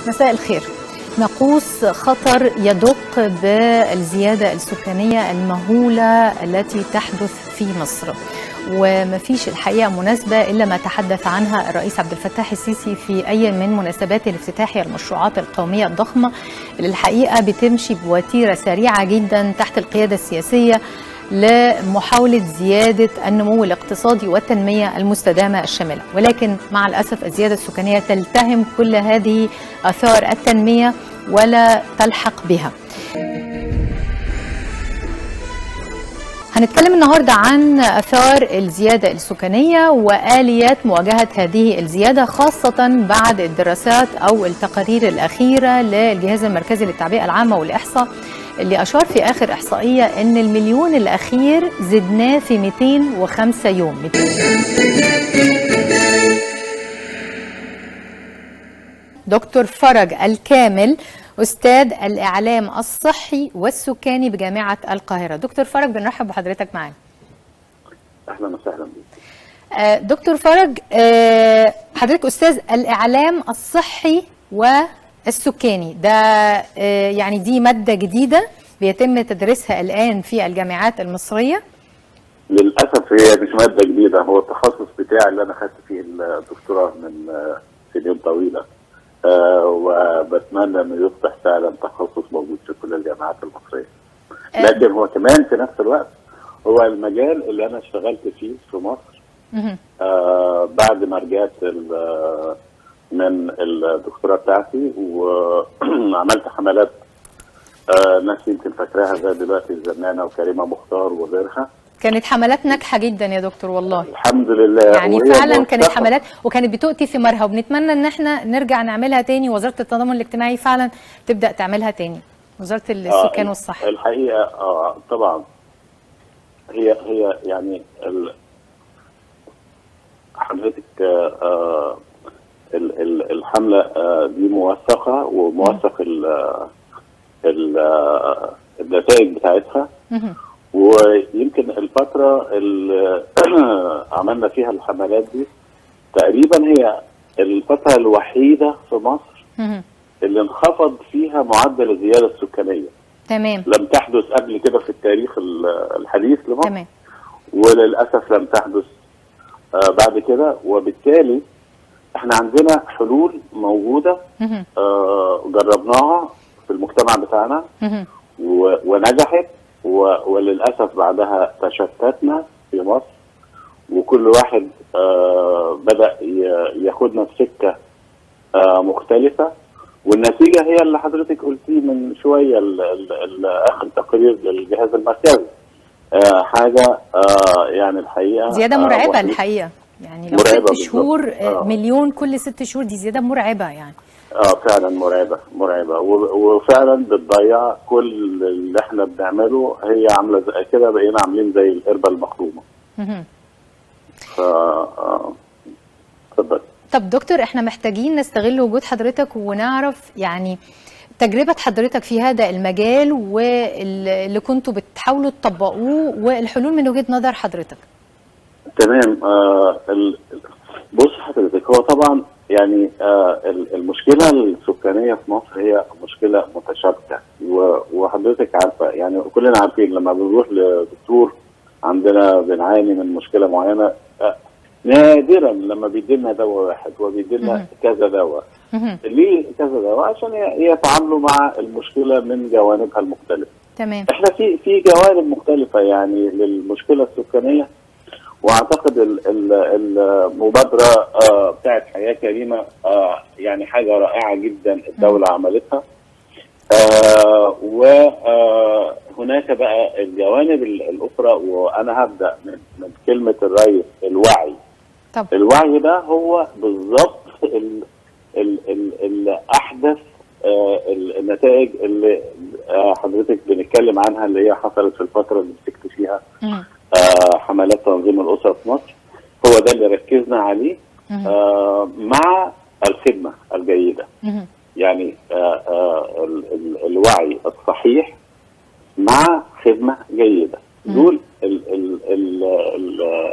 مساء الخير نقوص خطر يدق بالزيادة السكانية المهولة التي تحدث في مصر وما فيش الحقيقة مناسبة إلا ما تحدث عنها الرئيس عبد الفتاح السيسي في أي من مناسبات الافتتاح المشروعات القومية الضخمة اللي الحقيقة بتمشي بوتيرة سريعة جدا تحت القيادة السياسية لمحاولة زيادة النمو الاقتصادي والتنمية المستدامة الشاملة ولكن مع الأسف الزيادة السكانية تلتهم كل هذه آثار التنمية ولا تلحق بها هنتكلم النهارده عن اثار الزياده السكانيه واليات مواجهه هذه الزياده خاصه بعد الدراسات او التقارير الاخيره للجهاز المركزي للتعبئه العامه والاحصاء اللي اشار في اخر احصائيه ان المليون الاخير زدناه في 205 يوم دكتور فرج الكامل استاذ الاعلام الصحي والسكاني بجامعه القاهره دكتور فرج بنرحب بحضرتك معانا اهلا وسهلا بك دكتور فرج حضرتك استاذ الاعلام الصحي والسكاني ده يعني دي ماده جديده بيتم تدريسها الان في الجامعات المصريه للاسف هي مش ماده جديده هو التخصص بتاعي اللي انا خدت فيه الدكتوراه من سنين طويله آه وبتمنى انه يصبح فعلا تخصص موجود في كل الجامعات المصريه. لكن هو كمان في نفس الوقت هو المجال اللي انا اشتغلت فيه في مصر آه بعد ما رجعت من الدكتوراه بتاعتي وعملت حملات آه ناس يمكن فاكراها زي دلوقتي الزنانه وكريمه مختار وغيرها كانت حملات ناجحه جدا يا دكتور والله الحمد لله يعني فعلا كانت حملات وكانت بتؤتي ثمارها وبنتمنى ان احنا نرجع نعملها تاني وزاره التضامن الاجتماعي فعلا تبدا تعملها تاني وزاره السكان آه والصحه الحقيقه اه طبعا هي هي يعني ال... حضرتك آه ال ال الحمله آه دي موثقه وموثق ال ال النتائج بتاعتها ويمكن الفترة اللي عملنا فيها الحملات دي تقريبا هي الفترة الوحيدة في مصر اللي انخفض فيها معدل الزيادة السكانية تمام لم تحدث قبل كده في التاريخ الحديث لمصر تمام وللأسف لم تحدث آه بعد كده وبالتالي احنا عندنا حلول موجودة آه جربناها في المجتمع بتاعنا ونجحت وللاسف بعدها تشتتنا في مصر وكل واحد آه بدا ياخدنا في سكه آه مختلفه والنتيجه هي اللي حضرتك قلتيه من شويه ال ال ال اخر تقرير للجهاز المركزي آه حاجه آه يعني الحقيقه زياده مرعبه آه الحقيقه يعني لو ست شهور آه مليون كل ست شهور دي زياده مرعبه يعني اه فعلا مرعبه مرعبه وفعلا بتضيع كل اللي احنا بنعمله هي عامله زي كده بقينا عاملين زي القربه المخرومه. ف اتفضل طب دكتور احنا محتاجين نستغل وجود حضرتك ونعرف يعني تجربة حضرتك في هذا المجال واللي كنتوا بتحاولوا تطبقوه والحلول من وجهة نظر حضرتك. تمام آه بص حضرتك هو طبعا يعني آه المشكله السكانيه في مصر هي مشكله متشابكه وحضرتك عارفه يعني كلنا عارفين لما بنروح لدكتور عندنا بنعاني من مشكله معينه آه نادرا لما بيدي لنا دواء واحد هو بيدي لنا كذا دواء ليه كذا دواء عشان يتعاملوا مع المشكله من جوانبها المختلفه تمام احنا في في جوانب مختلفه يعني للمشكله السكانيه واعتقد المبادره آه بتاعت حياه كريمه آه يعني حاجه رائعه جدا الدوله عملتها آه وهناك بقى الجوانب الاخرى وانا هبدا من, من كلمه الرئيس الوعي طب. الوعي ده هو بالظبط اللي احدث النتائج اللي حضرتك بنتكلم عنها اللي هي حصلت في الفتره اللي مسكت فيها آه حملات تنظيم الاسره في مصر هو ده اللي ركزنا عليه آه مع الخدمه الجيده يعني آه آه ال ال الوعي الصحيح مع خدمه جيده دول ال ال ال ال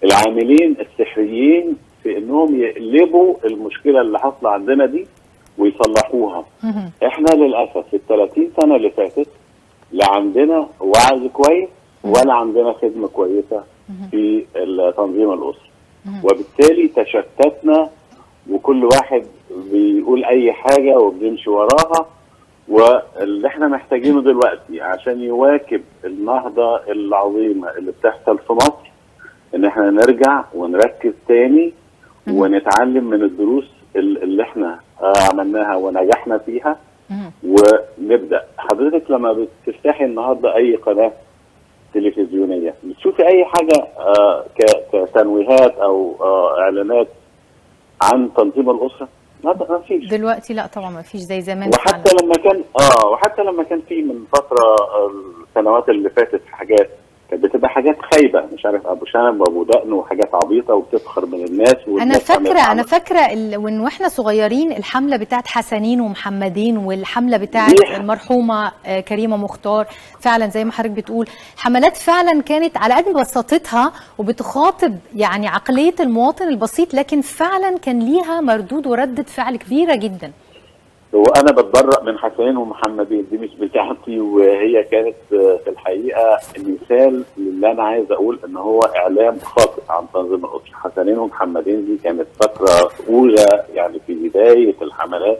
العاملين السحريين في انهم يقلبوا المشكله اللي حاصله عندنا دي ويصلحوها مهم. احنا للاسف في ال 30 سنه اللي فاتت لا عندنا وعي كويس ولا عندنا خدمه كويسه في تنظيم الاسره وبالتالي تشتتنا وكل واحد بيقول اي حاجه وبنمشي وراها واللي احنا محتاجينه دلوقتي عشان يواكب النهضه العظيمه اللي بتحصل في مصر ان احنا نرجع ونركز تاني مهم. ونتعلم من الدروس ال- اللي احنا آه، عملناها ونجحنا فيها مهم. ونبدا حضرتك لما بتفتحي النهارده اي قناه تلفزيونيه بتشوفي اي حاجه آه، ك- كتنويهات او آه، اعلانات عن تنظيم الاسره ما ما فيش دلوقتي لا طبعا ما فيش زي زمان وحتى فعلا. لما كان اه وحتى لما كان في من فتره آه، السنوات اللي فاتت حاجات كانت بتبقى حاجات خايبه مش عارف ابو شنب وابو دقن وحاجات عبيطه وبتسخر من الناس انا والناس تعمل فاكره انا عمل. فاكره ال... وان واحنا صغيرين الحمله بتاعت حسنين ومحمدين والحمله بتاعت دي- المرحومه آه، كريمه مختار فعلا زي ما حضرتك بتقول حملات فعلا كانت على قد بساطتها وبتخاطب يعني عقليه المواطن البسيط لكن فعلا كان ليها مردود ورده فعل كبيره جدا وانا بتبرأ من حسين ومحمدين دي مش بتاعتي وهي كانت آه، في الحقيقه مثال للي انا عايز اقول ان هو اعلام خاطئ عن تنظيم الاسره حسنين ومحمدين دي كانت فتره اولى يعني في بدايه الحملات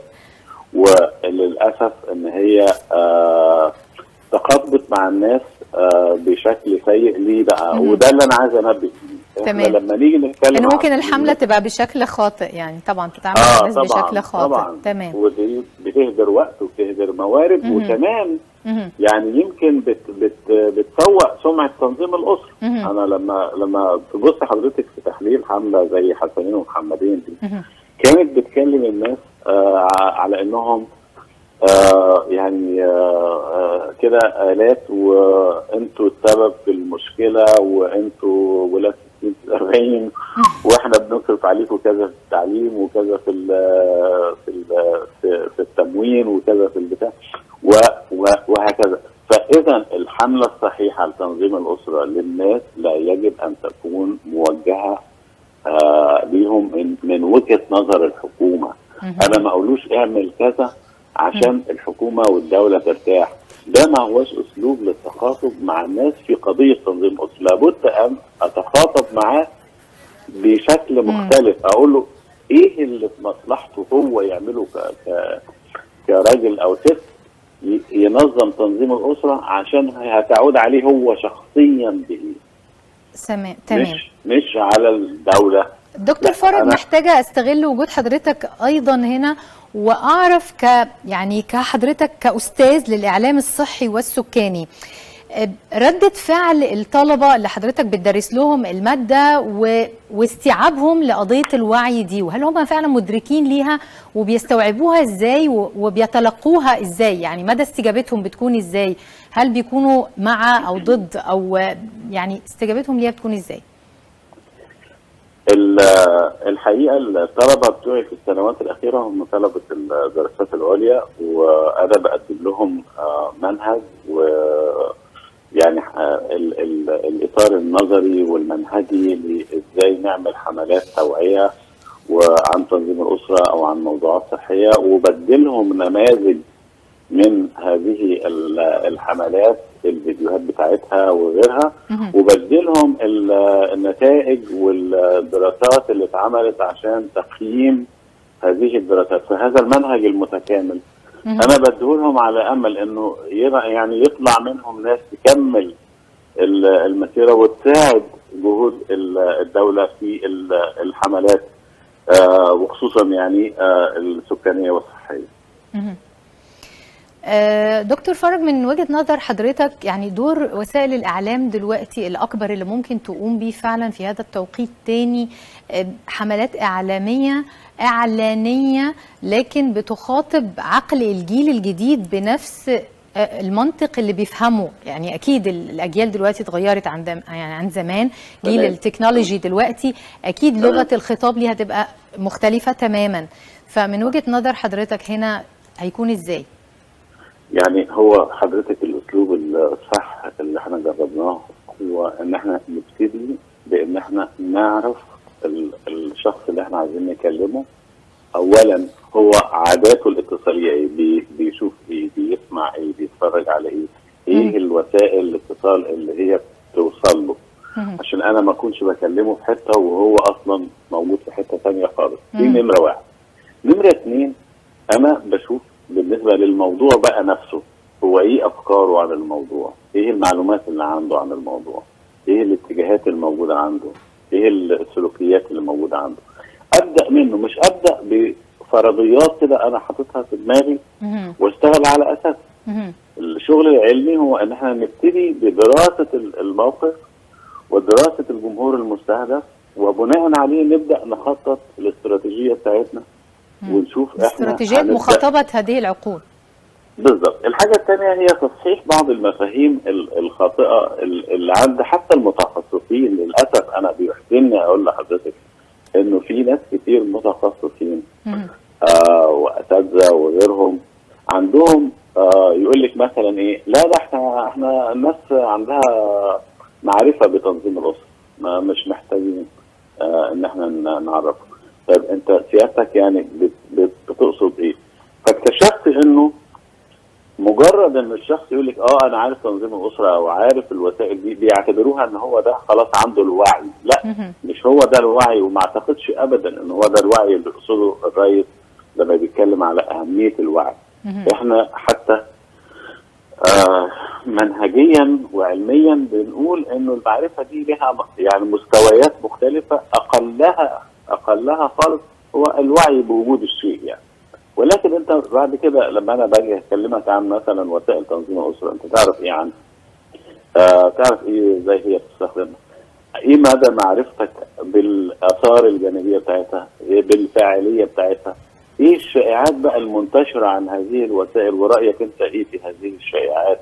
وللاسف ان هي آه تقاطبت مع الناس آه بشكل سيء ليه بقى مهم. وده اللي انا عايز انبه فيه احنا تمام. لما نيجي نتكلم ان عن ممكن الحمله تبقى بشكل خاطئ يعني طبعا تتعامل مع اه الناس طبعا بشكل خاطئ طبعا تمام ودي بتهدر وقت وبتهدر موارد مهم. وكمان مهم. يعني يمكن بت بت بتسوق سمعه تنظيم الاسره مهم. انا لما لما تبص حضرتك في تحليل حمله زي حسنين ومحمدين دي مهم. كانت بتكلم الناس آه ع- على انهم آه يعني آه آه كده الات وانتوا السبب في المشكله وانتوا ولاد 60 70 واحنا بنصرف عليكم كذا في التعليم وكذا في ال في ال في, في التموين وكذا في البتاع و- و- وهكذا فاذا الحمله الصحيحه لتنظيم الاسره للناس لا يجب ان تكون موجهه آه ليهم من, من وجهه نظر الحكومه مهم. انا ما اقولوش اعمل كذا عشان الحكومه والدوله ترتاح ده ما هوش اسلوب للتخاطب مع الناس في قضيه تنظيم اسره لابد ان اتخاطب معاه بشكل مختلف اقول له ايه اللي في مصلحته هو يعمله ك... ك... كراجل او ست ي- ينظم تنظيم الاسره عشان هتعود عليه هو شخصيا بايه تمام تمام مش مش على الدوله دكتور لا، فرج أنا- محتاجة استغل وجود حضرتك ايضا هنا واعرف ك يعني كحضرتك كاستاذ للاعلام الصحي والسكاني أه، ردة فعل الطلبة اللي حضرتك بتدرس لهم المادة و... واستيعابهم لقضية الوعي دي وهل هم فعلا مدركين ليها وبيستوعبوها ازاي و... وبيتلقوها ازاي يعني مدى استجابتهم بتكون ازاي هل بيكونوا مع او ضد او آه، يعني استجابتهم ليها بتكون ازاي ال- الحقيقه الطلبه بتوعي في السنوات الاخيره هم طلبه الدراسات العليا وانا بقدم لهم آه، منهج و يعني آه، ال- ال- الاطار النظري والمنهجي لازاي نعمل حملات توعيه وعن تنظيم الاسره او عن موضوعات صحيه وبدلهم نماذج من هذه ال- الحملات الفيديوهات بتاعتها وغيرها مهم. وبدلهم ال- النتائج والدراسات اللي اتعملت عشان تقييم هذه الدراسات فهذا المنهج المتكامل مهم. انا بديهولهم على امل انه يبقى يعني يطلع منهم ناس تكمل ال- المسيره وتساعد جهود ال- الدوله في ال- الحملات آه، وخصوصا يعني آه، السكانيه والصحيه مهم. آه، دكتور فرج من وجهة نظر حضرتك يعني دور وسائل الإعلام دلوقتي الأكبر اللي ممكن تقوم بيه فعلا في هذا التوقيت تاني آه، حملات إعلامية إعلانية لكن بتخاطب عقل الجيل الجديد بنفس آه، المنطق اللي بيفهمه يعني اكيد ال- الاجيال دلوقتي اتغيرت عن دم يعني عن زمان جيل تمام. التكنولوجي دلوقتي اكيد تمام. لغه الخطاب ليها هتبقى مختلفه تماما فمن وجهه نظر حضرتك هنا هيكون ازاي يعني هو حضرتك الاسلوب الصح اللي احنا جربناه هو ان احنا نبتدي بان احنا نعرف ال- الشخص اللي احنا عايزين نكلمه اولا هو عاداته الاتصاليه ايه بي بيشوف ايه بيسمع ايه بيتفرج على ايه ايه الوسائل الاتصال اللي هي توصل له عشان انا ما اكونش بكلمه في حته وهو اصلا موجود في حته ثانيه خالص دي نمره واحد نمره اثنين انا بشوف بالنسبه للموضوع بقى نفسه هو ايه افكاره عن الموضوع ايه المعلومات اللي عنده عن الموضوع ايه الاتجاهات الموجوده عنده ايه السلوكيات اللي موجوده عنده ابدا منه مش ابدا بفرضيات كده انا حاططها في دماغي واشتغل على اساسها الشغل العلمي هو ان احنا نبتدي بدراسه الموقف ودراسه الجمهور المستهدف وبناء عليه نبدا نخطط الاستراتيجيه بتاعتنا ونشوف احنا استراتيجيه مخاطبه هذه العقول بالظبط الحاجة الثانية هي تصحيح بعض المفاهيم الخاطئة اللي عند حتى المتخصصين للأسف أنا بيحزنني أقول لحضرتك إنه في ناس كتير متخصصين آه وأساتذة وغيرهم عندهم آه يقول لك مثلا إيه لا ده إحنا إحنا الناس عندها معرفة بتنظيم الأسرة ما مش محتاجين آه إن إحنا نعرفه طيب أنت سيادتك يعني بتقصد إيه؟ فاكتشفت إنه مجرد ان الشخص يقول لك اه انا عارف تنظيم الاسره او عارف الوسائل دي بيعتبروها ان هو ده خلاص عنده الوعي لا مش هو ده الوعي وما اعتقدش ابدا ان هو ده الوعي اللي يقصده الرئيس لما بيتكلم على اهميه الوعي احنا حتى آه منهجيا وعلميا بنقول انه المعرفه دي لها يعني مستويات مختلفه اقلها اقلها خالص هو الوعي بوجود الشيء يعني ولكن انت بعد كده لما انا باجي اكلمك عن مثلا وسائل تنظيم الاسره انت تعرف ايه عنها؟ آه تعرف ايه ازاي هي بتستخدمها؟ ايه مدى معرفتك بالاثار الجانبيه بتاعتها؟ إيه بالفاعليه بتاعتها؟ ايه الشائعات بقى المنتشره عن هذه الوسائل ورايك انت ايه في هذه الشائعات؟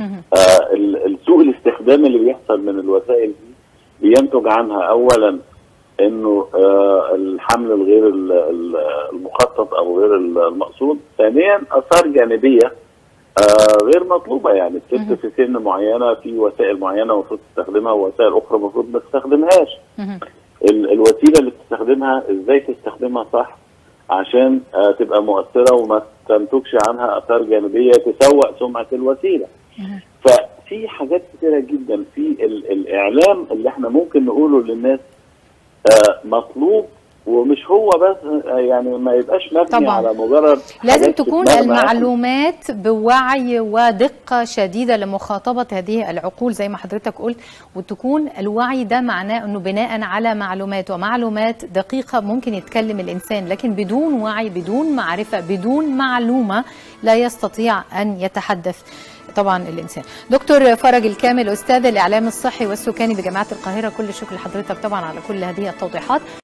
آه سوء الاستخدام اللي بيحصل من الوسائل دي بينتج عنها اولا انه آه الحمل الغير المخطط او غير المقصود ثانيا اثار جانبيه آه غير مطلوبه يعني الست في سن معينه في وسائل معينه المفروض تستخدمها ووسائل اخرى المفروض ما تستخدمهاش الوسيله اللي تستخدمها ازاي تستخدمها صح عشان آه تبقى مؤثره وما تنتجش عنها اثار جانبيه تسوء سمعه الوسيله ففي حاجات كثيره جدا في الاعلام اللي احنا ممكن نقوله للناس آه مطلوب ومش هو بس يعني ما يبقاش مبني طبعا. على مجرد لازم تكون المعلومات بوعي ودقة شديدة لمخاطبة هذه العقول زي ما حضرتك قلت وتكون الوعي ده معناه انه بناء على معلومات ومعلومات دقيقة ممكن يتكلم الانسان لكن بدون وعي بدون معرفة بدون معلومة لا يستطيع ان يتحدث طبعا الانسان دكتور فرج الكامل استاذ الاعلام الصحي والسكاني بجامعه القاهره كل الشكر لحضرتك طبعا على كل هذه التوضيحات